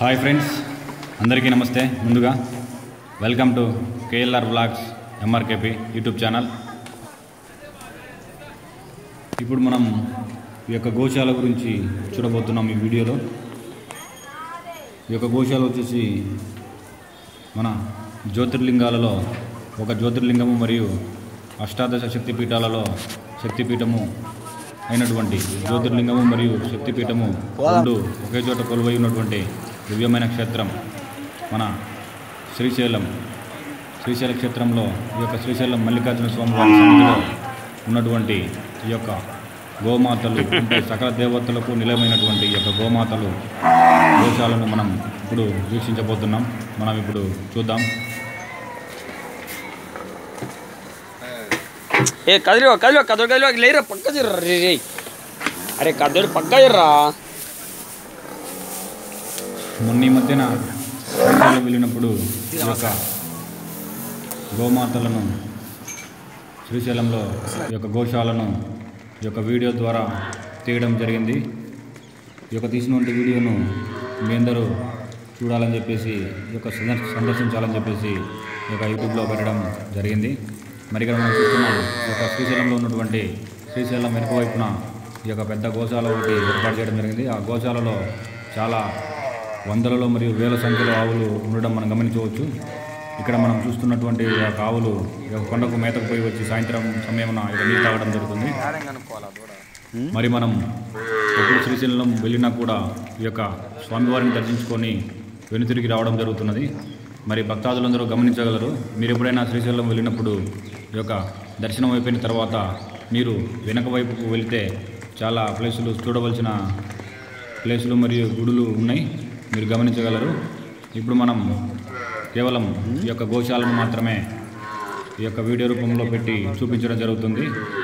hi friends అందరికీ నమస్తే ముందుగా welcome to KLR vlogs MRKP YouTube channel ఇప్పుడు మనం ఈ యొక్క గోశాల గురించి చూడబోతున్నాం ఈ వీడియోలో ఈ యొక్క గోశాల వచ్చేసి మన జ్యోతిర్లింగాలలో ఒక జ్యోతిర్లింగము మరియు అష్టాదశ శక్తిపీఠాలలో శక్తిపీఠము అయినటువంటి జ్యోతిర్లింగము మరియు శక్తిపీఠము రెండు ఒకే చోట కొలువై ఉన్నటువంటి దివ్యమైన క్షేత్రం మన శ్రీశైలం శ్రీశైల క్షేత్రంలో ఈ యొక్క శ్రీశైలం మల్లికార్జున స్వామి వారి సన్నిధిలో ఉన్నటువంటి ఈ యొక్క గోమాతలు అంటే సకల దేవతలకు నిలయమైనటువంటి ఈ యొక్క గోమాతలు గోశాలను మనం ఇప్పుడు వీక్షించబోతున్నాం మనం ఇప్పుడు చూద్దాం ఏ కదిలివా కదిలివా కదలు కదిలివా లేరా పక్క తిర్రా రే రే అరే కదలు పక్క తిర్రా మొన్న ఈ మధ్యన శ్రీశైలం వెళ్ళినప్పుడు ఈ యొక్క గోమాతలను శ్రీశైలంలో ఈ యొక్క గోశాలను ఈ యొక్క వీడియో ద్వారా తీయడం జరిగింది ఈ యొక్క తీసినటువంటి వీడియోను మీ అందరూ చూడాలని చెప్పేసి ఈ యొక్క సందర్- సందర్శించాలని చెప్పేసి ఈ యొక్క యూట్యూబ్లో పెట్టడం జరిగింది మరి ఇక్కడ మనం చూస్తున్నాం ఈ యొక్క శ్రీశైలంలో ఉన్నటువంటి శ్రీశైలం వెనుక వైపున ఈ యొక్క పెద్ద గోశాల ఒకటి ఏర్పాటు చేయడం జరిగింది ఆ గోశాలలో చాలా వందలలో మరియు వేల సంఖ్యలో ఆవులు ఉండడం మనం గమనించవచ్చు ఇక్కడ మనం చూస్తున్నటువంటి ఈ యొక్క ఆవులు ఈ యొక్క కొండకు మేతకు పోయి వచ్చి సాయంత్రం సమయమున ఇక నీళ్ళు తాగడం జరుగుతుంది మరి మనం ఎప్పుడు శ్రీశైలం వెళ్ళినా కూడా ఈ యొక్క స్వామివారిని దర్శించుకొని వెనుతిరిగి రావడం జరుగుతున్నది మరి భక్తాదులందరూ గమనించగలరు మీరు ఎప్పుడైనా శ్రీశైలం వెళ్ళినప్పుడు ఈ యొక్క దర్శనం అయిపోయిన తర్వాత మీరు వెనక వైపుకు వెళితే చాలా ప్లేసులు చూడవలసిన ప్లేసులు మరియు గుడులు ఉన్నాయి మీరు గమనించగలరు ఇప్పుడు మనం కేవలం ఈ యొక్క గోశాలను మాత్రమే ఈ యొక్క వీడియో రూపంలో పెట్టి చూపించడం జరుగుతుంది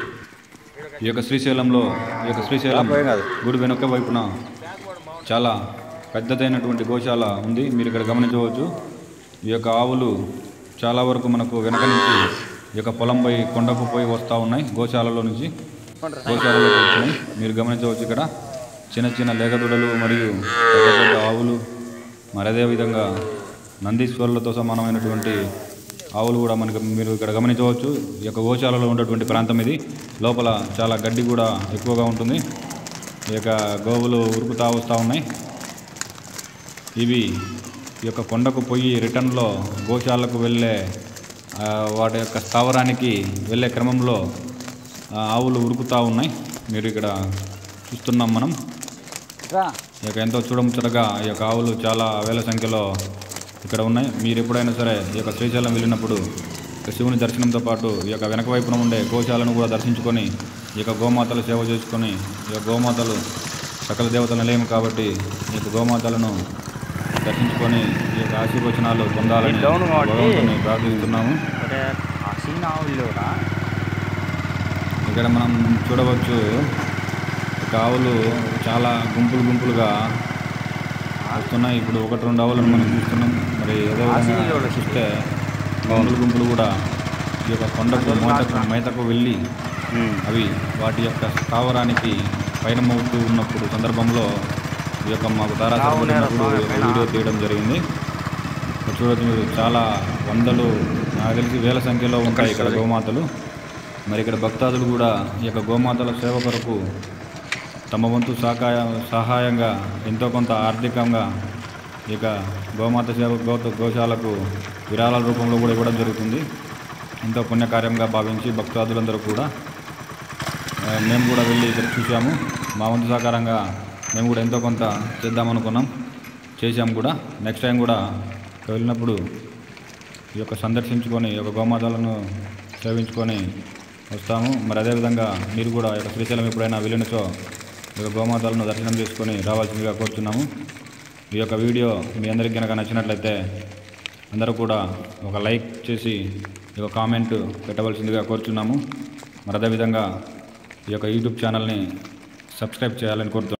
ఈ యొక్క శ్రీశైలంలో ఈ యొక్క శ్రీశైలం గుడి వెనుక వైపున చాలా పెద్దదైనటువంటి గోశాల ఉంది మీరు ఇక్కడ గమనించవచ్చు ఈ యొక్క ఆవులు చాలా వరకు మనకు వెనక నుంచి ఈ యొక్క పొలంపై కొండకు పోయి వస్తూ ఉన్నాయి గోశాలలో నుంచి గోశాలలోకి వచ్చినాయి మీరు గమనించవచ్చు ఇక్కడ చిన్న చిన్న లేగదూడలు మరియు పెద్ద పెద్ద ఆవులు మరి అదేవిధంగా నందీశ్వరులతో సమానమైనటువంటి ఆవులు కూడా మనకు మీరు ఇక్కడ గమనించవచ్చు ఈ యొక్క గోశాలలో ఉన్నటువంటి ప్రాంతం ఇది లోపల చాలా గడ్డి కూడా ఎక్కువగా ఉంటుంది ఈ యొక్క గోవులు ఉరుకుతా వస్తూ ఉన్నాయి ఇవి ఈ యొక్క కొండకు పోయి రిటర్న్లో గోశాలకు వెళ్ళే ఆ, వాటి యొక్క స్థావరానికి వెళ్ళే క్రమంలో ఆ, ఆవులు ఉరుకుతూ ఉన్నాయి మీరు ఇక్కడ చూస్తున్నాం మనం ఈ యొక్క ఎంతో చూడముచ్చటగా ఈ యొక్క ఆవులు చాలా వేల సంఖ్యలో ఇక్కడ ఉన్నాయి మీరు ఎప్పుడైనా సరే ఈ యొక్క శ్రీశైలం వెళ్ళినప్పుడు ఈ యొక్క శివుని దర్శనంతో పాటు ఈ యొక్క వెనక వైపున ఉండే గోశాలను కూడా దర్శించుకొని ఈ యొక్క గోమాతలు సేవ చేసుకొని ఈ యొక్క గోమాతలు సకల దేవతల నిలయం కాబట్టి ఈ యొక్క గోమాతలను దర్శించుకొని ఈ యొక్క ఆశీర్వచనాలు పొందాలని డౌన్ కాబట్టి- భగవంతుని ప్రార్థిస్తున్నాము ఇక్కడ మనం చూడవచ్చు ఒక ఆవులు చాలా గుంపులు గుంపులుగా వస్తున్నాయి ఇప్పుడు ఒకటి రెండు ఆవులను మనం చూస్తున్నాం మరి ఏదో విధంగా చూస్తే గుంపులు గుంపులు కూడా ఈ యొక్క కొండకు మేతకు మేతకు వెళ్ళి అవి వాటి యొక్క స్థావరానికి పయనమవుతూ ఉన్నప్పుడు సందర్భంలో ఈ యొక్క మాకు తారాసరప్పుడు వీడియో తీయడం జరిగింది ఇక్కడ చూడొచ్చు మీరు చాలా వందలు నాకు తెలిసి వేల సంఖ్యలో ఉంటాయి ఇక్కడ గోమాతలు మరి ఇక్కడ భక్తాదులు కూడా ఈ యొక్క గోమాతల సేవ కొరకు తమ వంతు సహకాయ సహాయంగా ఎంతో కొంత ఆర్థికంగా ఈ యొక్క గోమాత సేవ గో గోశాలకు విరాళాల రూపంలో కూడా ఇవ్వడం జరుగుతుంది ఎంతో పుణ్యకార్యంగా భావించి భక్తాదులందరూ కూడా ఆ, మేము కూడా వెళ్ళి ఇక్కడ చూసాము మా వంతు సహకారంగా మేము కూడా ఎంతో కొంత చేద్దామనుకున్నాం చేశాము కూడా నెక్స్ట్ టైం కూడా వెళ్ళినప్పుడు ఈ యొక్క సందర్శించుకొని ఈ యొక్క గోమాతలను సేవించుకొని వస్తాము మరి అదేవిధంగా మీరు కూడా ఈ యొక్క శ్రీశైలం ఎప్పుడైనా వెళ్ళినచో ఈ యొక్క గోమాతలను దర్శనం చేసుకొని రావాల్సిందిగా కోరుతున్నాము ఈ యొక్క వీడియో మీ అందరికీ కనుక నచ్చినట్లయితే అందరూ కూడా ఒక లైక్ చేసి ఈ యొక్క కామెంట్ పెట్టవలసిందిగా కోరుచున్నాము మరి అదేవిధంగా ఈ యొక్క యూట్యూబ్ ఛానల్ని సబ్స్క్రైబ్ చేయాలని కోరుతున్నాము